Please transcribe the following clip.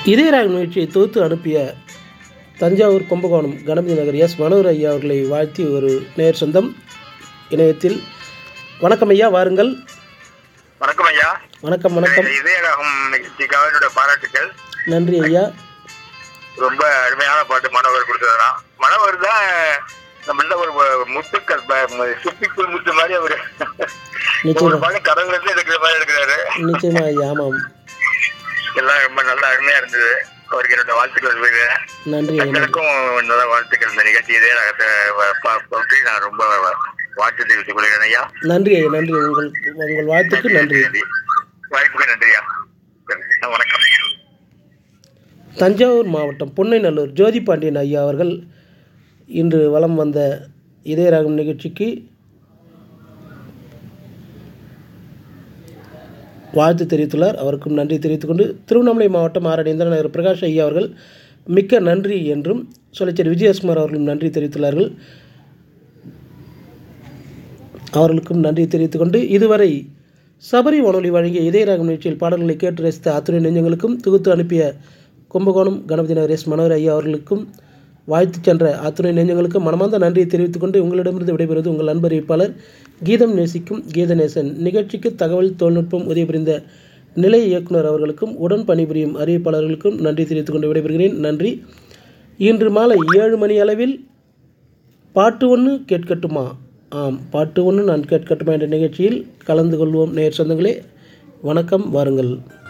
இதயராக நிகழ்ச்சியை தொகுத்து அனுப்பிய தஞ்சாவூர் கும்பகோணம் கணபதி நகர் எஸ் மனோகர் ஐயா அவர்களை வாழ்த்தி ஒரு நேர் சொந்தம் இணையத்தில் வணக்கம் ஐயா வாருங்கள் வணக்கம் ஐயா வணக்கம் வணக்கம் இதயராகம் நிகழ்ச்சிக்காக என்னோட பாராட்டுக்கள் நன்றி ஐயா ரொம்ப அருமையான பாட்டு மனோகர் கொடுத்ததுனா மனோகர் தான் நம்மள்ட்ட ஒரு ஒரு முத்துக்கள் ப- சுப்பிக்குள் முத்து மாதிரி அவரு ஒரு நிச்சயமா பாட்டு கடவுள் இருந்து எடுக்கிற மாதிரி எடுக்கிறாரு நிச்சயமா ஐயா ஆமாம் எல்லாம் ரொம்ப நல்லா அருமையா இருந்தது அவருக்கு என்னோட வாழ்த்துக்கள் சொல்லிக்கிறேன் நன்றி ஐயா நன்றி எனக்கும் நல்ல வாழ்த்துக்கள் இந்த நிகழ்ச்சி இதயராகத்தை வ- ப- பற்றி நான் ரொம்ப வாழ்த்து தெரிவித்துக் கொள்கிறேன் ஐயா நன்றி ஐயா நன்றி உங்கள் உங்கள் வாழ்த்துக்கு நன்றி வாய்ப்புக்கு நன்றியா வணக்கம் தஞ்சாவூர் மாவட்டம் பொன்னைநல்லூர் ஜோதி பாண்டியன் ஐயா அவர்கள் இன்று வலம் வந்த இதயராகம் நிகழ்ச்சிக்கு வாழ்த்து தெரிவித்துள்ளார் அவருக்கும் நன்றி தெரிவித்துக்கொண்டு திருவண்ணாமலை மாவட்டம் ஆரணி இந்திரன் நகர் பிரகாஷ் ஐயா அவர்கள் மிக்க நன்றி என்றும் சொலிச்சர் விஜயகுமார் அவர்களும் நன்றி தெரிவித்துள்ளார்கள் அவர்களுக்கும் நன்றி தெரிவித்துக்கொண்டு இதுவரை சபரி வானொலி வழங்கிய இதயராகம் நிகழ்ச்சியில் பாடல்களை கேட்டு ரசித்த அத்துணை நெஞ்சங்களுக்கும் தொகுத்து அனுப்பிய கும்பகோணம் கணபதி நகர் எஸ் மனோகர் ஐயா அவர்களுக்கும் வாழ்த்து சென்ற அத்துணை நெஞ்சங்களுக்கும் மனமார்ந்த நன்றியை தெரிவித்துக்கொண்டு உங்களிடமிருந்து விடைபெறுவது உங்கள் நண்பறிவிப்பாளர் கீதம் நேசிக்கும் கீதநேசன் நிகழ்ச்சிக்கு தகவல் தொழில்நுட்பம் உதவி புரிந்த நிலைய இயக்குனர் அவர்களுக்கும் உடன் பணிபுரியும் அறிவிப்பாளர்களுக்கும் நன்றி தெரிவித்துக்கொண்டு விடைபெறுகிறேன் நன்றி இன்று மாலை ஏழு மணி அளவில் பாட்டு ஒன்று கேட்கட்டுமா ஆம் பாட்டு ஒன்று நான் கேட்கட்டுமா என்ற நிகழ்ச்சியில் கலந்து கொள்வோம் நேர் சொந்தங்களே வணக்கம் வாருங்கள்